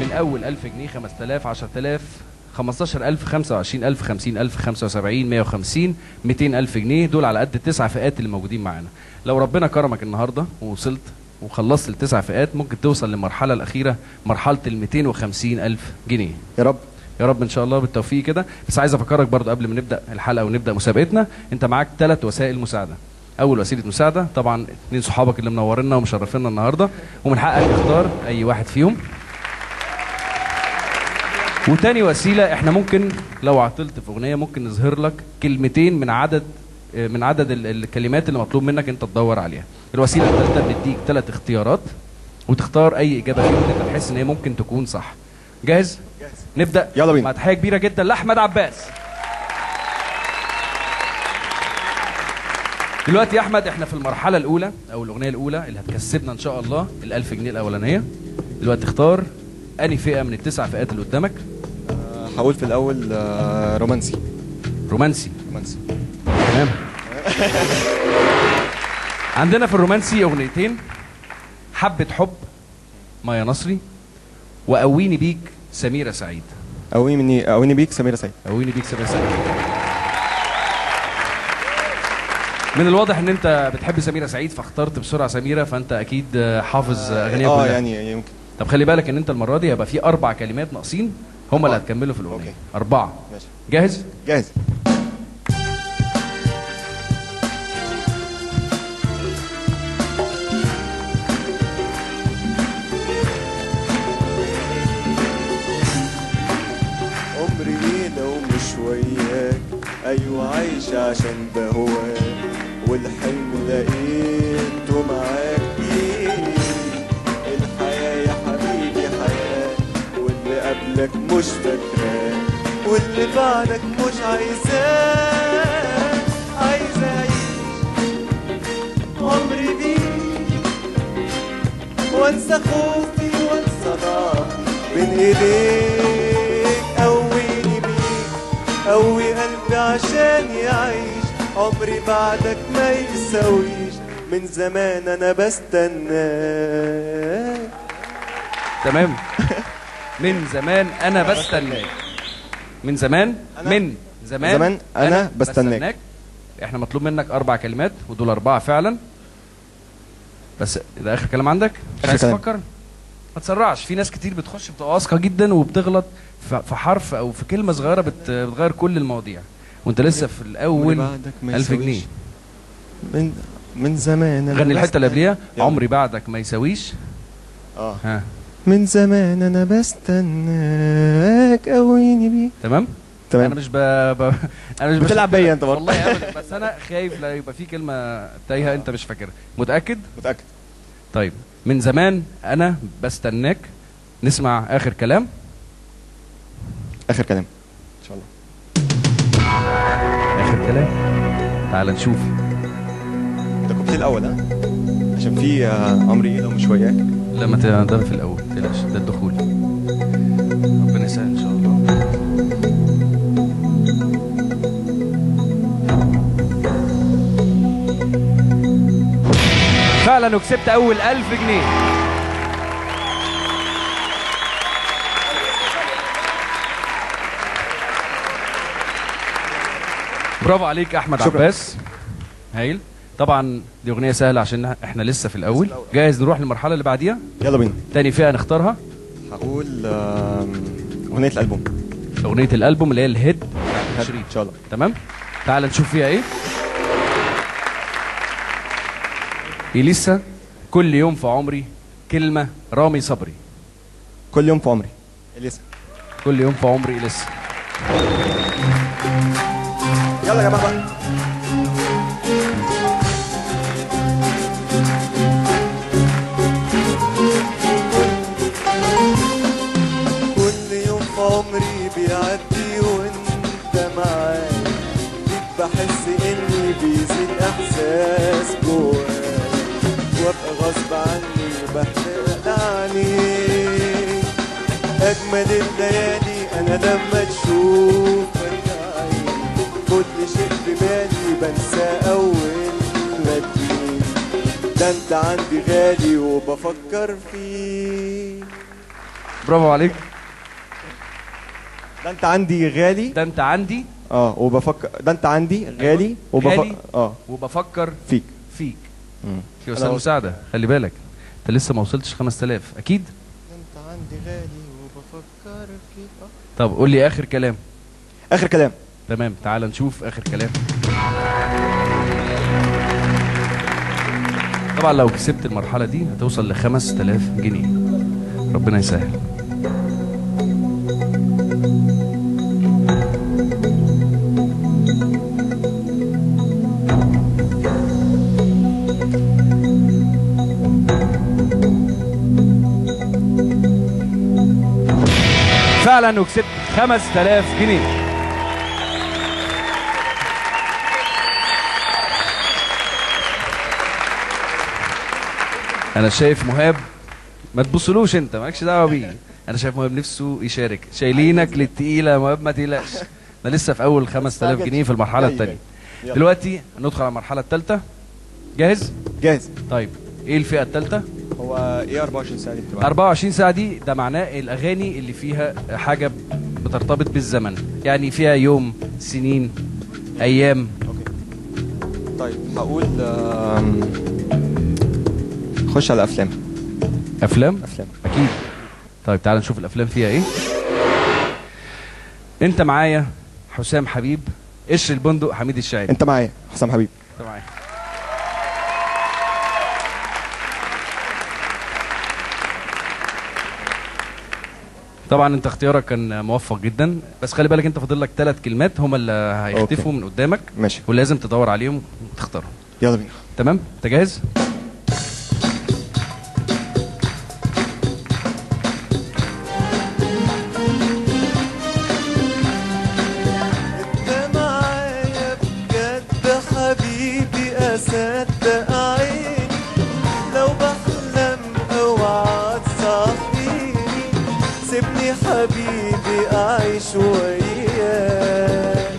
من اول 1000 جنيه 5000 10000 15000 25000 50000 75 150 200000 جنيه دول على قد التسع فئات اللي موجودين معانا لو ربنا كرمك النهارده ووصلت وخلصت التسع فئات ممكن توصل للمرحله الاخيره مرحله ال 250000 جنيه يا رب يا رب ان شاء الله بالتوفيق كده بس عايز افكرك برضو قبل ما نبدا الحلقه ونبدا مسابقتنا انت معاك ثلاث وسائل مساعده اول وسيله مساعده طبعا اثنين صحابك اللي منورينا ومشرفينا النهارده ومن حقك تختار اي واحد فيهم وتاني وسيله احنا ممكن لو عطلت في اغنيه ممكن نظهر لك كلمتين من عدد من عدد ال- الكلمات اللي مطلوب منك انت تدور عليها الوسيله الثالثه بنديك ثلاث اختيارات وتختار اي اجابه فيهم انت تحس ان هي ممكن تكون صح جاهز جاهز. نبدا يلا بينا. مع تحيه كبيره جدا لاحمد عباس دلوقتي يا احمد احنا في المرحله الاولى او الاغنيه الاولى اللي هتكسبنا ان شاء الله ال1000 جنيه الاولانيه دلوقتي اختار اني فئه من التسع فئات اللي قدامك آه، هقول في الاول آه، رومانسي رومانسي رومانسي تمام عندنا في الرومانسي اغنيتين حبة حب مايا نصري وقويني بيك سميرة سعيد قوي مني قويني بيك سميرة سعيد قويني بيك سميرة سعيد من الواضح ان انت بتحب سميرة سعيد فاخترت بسرعة سميرة فانت اكيد حافظ اغنية اه كلها يعني يمكن طب خلي بالك ان انت المرة دي هيبقى في اربع كلمات ناقصين هم اللي أربعة. هتكملوا في الاغنية أوكي. اربعة ماشي جاهز؟ جاهز عمري ايه لو مش وياك ايوه عايش عشان بهواك والحلم لقيته معاك ايه الحياة يا حبيبي حياة واللي قبلك مش فاكراك واللي بعدك مش عايزاك عايز اعيش عمري بيك وانسى خوفي وانسى ضعفي بين ايديك قويني بيك قوي قلبي عشان يعيش عمري بعدك ما يساويش من زمان انا بستناك تمام من زمان انا بستناك من زمان أنا- من زمان زمان أنا بستناك. احنا مطلوب منك اربع كلمات ودول اربعه فعلا بس ده اخر كلام عندك مش آخر عايز كلام. تفكر ما تسرعش في ناس كتير بتخش بتبقى واثقه جدا وبتغلط ف- في حرف او في كلمه صغيره بت- بتغير كل المواضيع وانت لسه في الاول بعدك ما 1000 جنيه يساويش. من من زمان أنا غني الحته اللي بستناك. قبليها يلا. عمري بعدك ما يساويش اه ها من زمان انا بستناك قويني بيك تمام تمام انا مش ب... ب... انا مش بتلعب بشوف- بيا أنت برضه. والله ابدا بس انا خايف لا يبقى في كلمه تايهه انت مش فاكرها متاكد متاكد طيب من زمان انا بستناك نسمع اخر كلام اخر كلام ان شاء الله اخر كلام تعال نشوف ده كوبليه الاول ها عشان في آه، عمري ايه لو مش وياك لما ت- ده في الاول تلاش ده الدخول ربنا يسهل ان شاء الله فعلا وكسبت اول ألف جنيه برافو عليك احمد شكراً. عباس هايل طبعا دي اغنيه سهله عشان احنا لسه في الاول جاهز نروح للمرحله اللي بعديها يلا بينا تاني فئه نختارها هقول آم، اغنيه الالبوم اغنيه الالبوم اللي هي الهيد بتاعت ان الشريط شاء الله تمام تعال نشوف فيها ايه إليسا كل يوم في عمري كلمة رامي صبري كل يوم في عمري اليسا كل يوم في عمري إليسا يلا يا جماعه بقى كل يوم في عمري بيعدي وانت معايا بيك بحس اني بيزيد احساس جوايا وابقى غصب عني بحرق عليك اجمل الليالي انا لما تشوفك عيني كل شيء في بالي بنساه اول ما تجيني ده انت عندي غالي وبفكر فيك برافو عليك ده انت عندي غالي ده انت عندي اه وبفكر ده انت عندي غالي وبفكر غالي. اه وبفكر فيك فيك مم. يا استاذ أنا- مساعده خلي بالك انت لسه ما وصلتش 5000 اكيد ده انت عندي غالي وبفكر فيك آه. طب قول لي اخر كلام اخر كلام تمام تعال نشوف اخر كلام طبعا لو كسبت المرحله دي هتوصل ل 5000 جنيه ربنا يسهل فعلا وكسبت 5000 جنيه انا شايف مهاب ما تبصلوش انت مالكش دعوه بيه انا شايف مهاب نفسه يشارك شايلينك للتقيله يا مهاب ما تقلقش انا لسه في اول 5000 جنيه في المرحله جاي، الثانيه جاي. يلا. دلوقتي ندخل على المرحله الثالثه جاهز جاهز طيب ايه الفئه الثالثه هو ايه 24 ساعه دي بتبقى 24 ساعه دي ده معناه الاغاني اللي فيها حاجه بترتبط بالزمن يعني فيها يوم سنين ايام اوكي طيب هقول آم، خش على افلام افلام افلام اكيد طيب تعال نشوف الافلام فيها ايه انت معايا حسام حبيب قشر البندق حميد الشاعري انت معايا حسام حبيب انت معايا طبعا انت اختيارك كان موفق جدا بس خلي بالك انت فاضل لك ثلاث كلمات هما اللي هيختفوا من قدامك ماشي ولازم تدور عليهم وتختارهم يلا بينا تمام انت جاهز انت معايا بجد حبيبي اصدق عيني لو بحلم اوعى تصحيني سيبني حبيبي اعيش وياك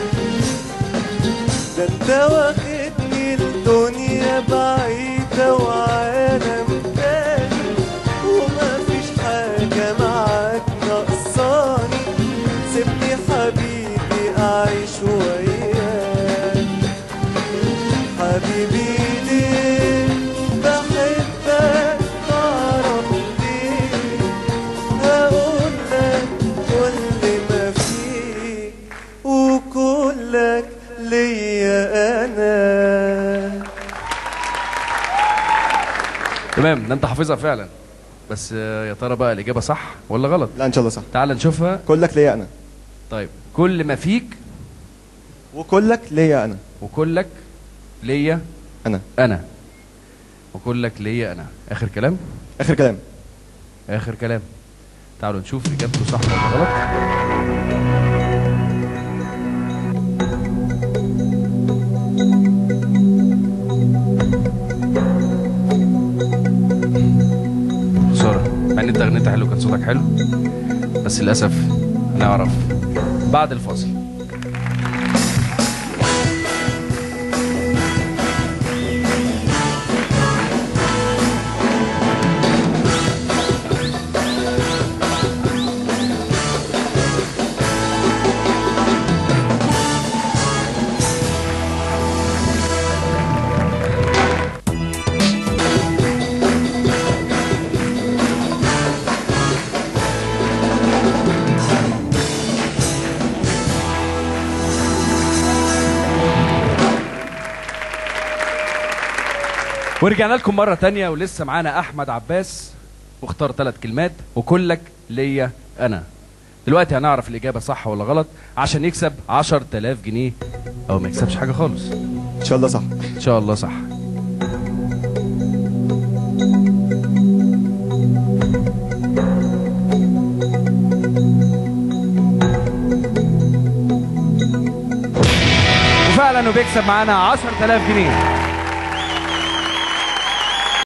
ده انت واخدني الدنيا بعيدة وعالم تاني وما فيش حاجة معاك ناقصاني سيبني حبيبي أعيش وياك حبيبي ليه بحبك تعرف ليه هقول لك كل ما فيك وكلك ليا أنا تمام ده انت حافظها فعلا بس آه، يا ترى بقى الاجابه صح ولا غلط لا ان شاء الله صح تعال نشوفها كلك ليا انا طيب كل ما فيك وكلك ليا انا وكلك ليا انا انا وكلك ليا انا اخر كلام اخر كلام اخر كلام تعالوا نشوف اجابته صح ولا غلط خسارة مع ان انت اغنيتك حلو كان صوتك حلو بس للاسف نعرف بعد الفاصل ورجعنا لكم مرة تانية ولسه معانا أحمد عباس واختار ثلاث كلمات وكلك ليا أنا دلوقتي هنعرف الإجابة صح ولا غلط عشان يكسب 10000 جنيه أو ما يكسبش حاجة خالص ان شاء الله صح إن شاء الله صح وفعلا وبيكسب معانا 10000 جنيه